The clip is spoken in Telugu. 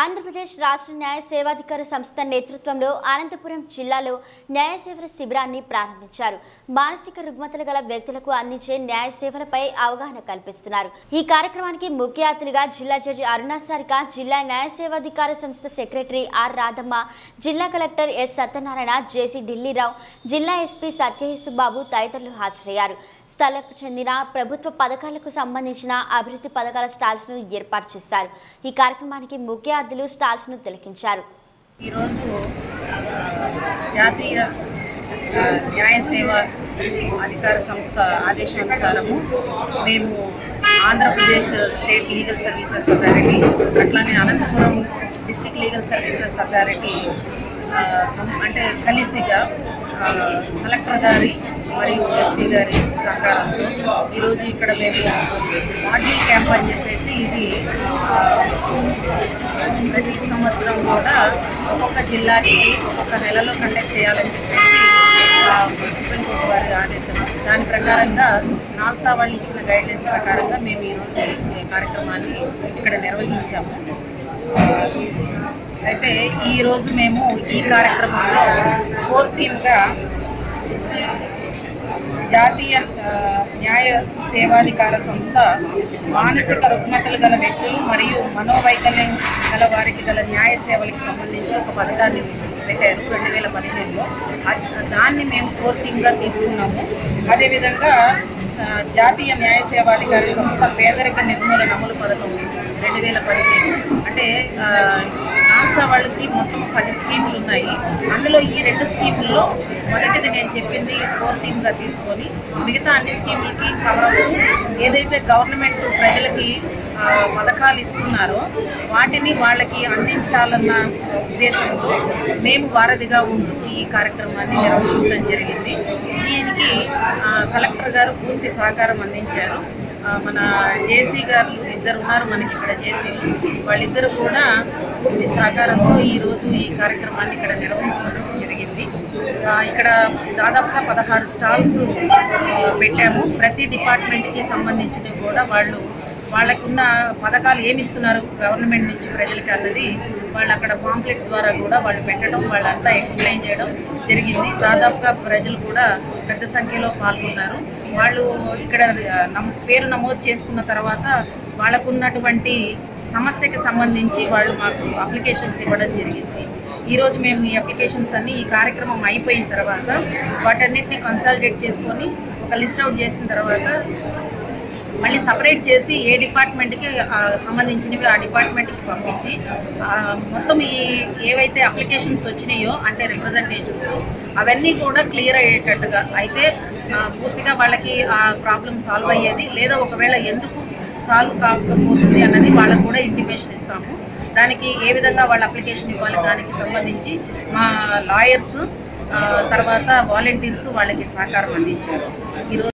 ఆంధ్రప్రదేశ్ రాష్ట్ర న్యాయ సేవాధికార సంస్థ నేతృత్వంలో అనంతపురం జిల్లాలో న్యాయ సేవల శిబిరాన్ని ప్రారంభించారు మానసిక రుగ్మతలు గల వ్యక్తులకు అందించే న్యాయ సేవలపై అవగాహన కల్పిస్తున్నారు ఈ కార్యక్రమానికి ముఖ్య అతిథిగా జిల్లా జడ్జి అరుణా సారిక జిల్లా న్యాయ సేవాధికార సంస్థ సెక్రటరీ ఆర్ రాధమ్మ జిల్లా collector S Satyanarayana JC Dilli Rao జిల్లా ఎస్పీ సత్యయేసు బాబు తదితరులు హాజరయ్యారు స్థలకు చెందిన ప్రభుత్వ పథకాలకు సంబంధించిన అభివృద్ధి పథకాల స్టాల్స్ ను ఏర్పాటు చేస్తారు ఈ కార్యక్రమానికి ముఖ్య అతిథులు స్టాల్స్ ను తిలకించారు ఈరోజు జాతీయ ఆ, న్యాయ సేవ అధికార సంస్థ ఆదేశానుసారము మేము Andhra Pradesh state legal services authority అట్లానే Anantapuram district legal services authority ఆ, అంటే కలిసిగా ఆ, కలెక్టర్ గారి మరియు ఎస్పీ గారి సహకారంతో ఈరోజు ఇక్కడ మేము మాడ్యూల్ క్యాంప్ అని చెప్పేసి ఇది ఆ, ప్రతి సంవత్సరం కూడా ఒక్కొక్క జిల్లాకి ఒక్కొక్క నెలలో కండక్ట్ చేయాలని చెప్పేసి ఆ, సుప్రీంకోర్టు వారి ఆదేశం దాని ప్రకారంగా నాల్సా వాళ్ళు ఇచ్చిన గైడ్లైన్స్ ప్రకారంగా మేము ఈరోజు ఈ కార్యక్రమాన్ని ఇక్కడ నిర్వహించాము అయితే ఈరోజు మేము ఈ కార్యక్రమంలో ఫోర్ థీమ్గా జాతీయ ఆ, న్యాయ సేవాధికార సంస్థ మానసిక రుగ్మతలు గల వ్యక్తులు మరియు మనోవైకల్యం గల వారికి గల న్యాయ సేవలకు సంబంధించి ఒక పథకాన్ని పెట్టారు రెండు వేల పదిహేనులో అద్- దాన్ని మేము ఫోర్ థీమ్గా తీసుకున్నాము అదేవిధంగా ఆ, జాతీయ న్యాయ సేవాధికారి సంస్థ పేదరిక నిర్మూలన అమలు పథకం రెండు వేల పదిహేను అంటే ఆ, నాసా వాళ్ళకి మొత్తం పది స్కీములు ఉన్నాయి అందులో ఈ రెండు స్కీముల్లో మొదటిది నేను చెప్పింది ఫోర్ థీమ్గా తీసుకొని మిగతా అన్ని స్కీములకి కవర్ అవుతూ ఏదైతే గవర్నమెంట్ ప్రజలకి ఆ, పథకాలు ఇస్తున్నారో వాటిని వాళ్ళకి అందించాలన్న ఉద్దేశంతో మేము వారధిగా ఉంటూ ఈ కార్యక్రమాన్ని నిర్వహించడం జరిగింది దీనికి ఆ, కలెక్టర్ గారు పూర్తి సహకారం అందించారు ఆ, మన జేసీ గారు ఇద్దరు ఉన్నారు మనకి ఇక్కడ జేసీలు వాళ్ళిద్దరు కూడా పూర్తి సహకారంతో ఈరోజు ఈ కార్యక్రమాన్ని ఇక్కడ నిర్వహించడం జరిగింది ఆ, ఇక్కడ దాదాపుగా పదహారు స్టాల్స్ పెట్టాము ప్రతి డిపార్ట్మెంట్కి సంబంధించినవి కూడా వాళ్ళు వాళ్ళకున్న పథకాలు ఏమి ఇస్తున్నారు గవర్నమెంట్ నుంచి ప్రజలకి అన్నది వాళ్ళు అక్కడ పాంప్లెట్స్ ద్వారా కూడా వాళ్ళు పెట్టడం వాళ్ళంతా ఎక్స్ప్లెయిన్ చేయడం జరిగింది దాదాపుగా ప్రజలు కూడా పెద్ద సంఖ్యలో పాల్గొన్నారు వాళ్ళు ఇక్కడ నమ్ పేరు నమోదు చేసుకున్న తర్వాత వాళ్ళకున్నటువంటి సమస్యకి సంబంధించి వాళ్ళు మాకు అప్లికేషన్స్ ఇవ్వడం జరిగింది ఈరోజు మేము ఈ అప్లికేషన్స్ అన్ని ఈ కార్యక్రమం అయిపోయిన తర్వాత వాటన్నిటిని కన్సల్టేట్ చేసుకొని ఒక లిస్ట్ అవుట్ చేసిన తర్వాత మళ్ళీ సపరేట్ చేసి ఏ డిపార్ట్మెంట్కి ఆ, సంబంధించినవి ఆ డిపార్ట్మెంట్కి పంపించి ఆ, మొత్తం ఈ ఏవైతే అప్లికేషన్స్ వచ్చినాయో అంటే రిప్రజెంటేషన్స్ అవన్నీ కూడా క్లియర్ అయ్యేటట్టుగా అయితే ఆ, పూర్తిగా వాళ్ళకి ఆ ప్రాబ్లం సాల్వ్ అయ్యేది లేదా ఒకవేళ ఎందుకు సాల్వ్ కాకపోతుంది అన్నది వాళ్ళకు కూడా ఇంటిమేషన్ ఇస్తాము దానికి ఏ విధంగా వాళ్ళ అప్లికేషన్ ఇవ్వాలి దానికి సంబంధించి మా లాయర్స్ తర్వాత వాలంటీర్స్ వాళ్ళకి సహకారం అందించారు ఈరోజు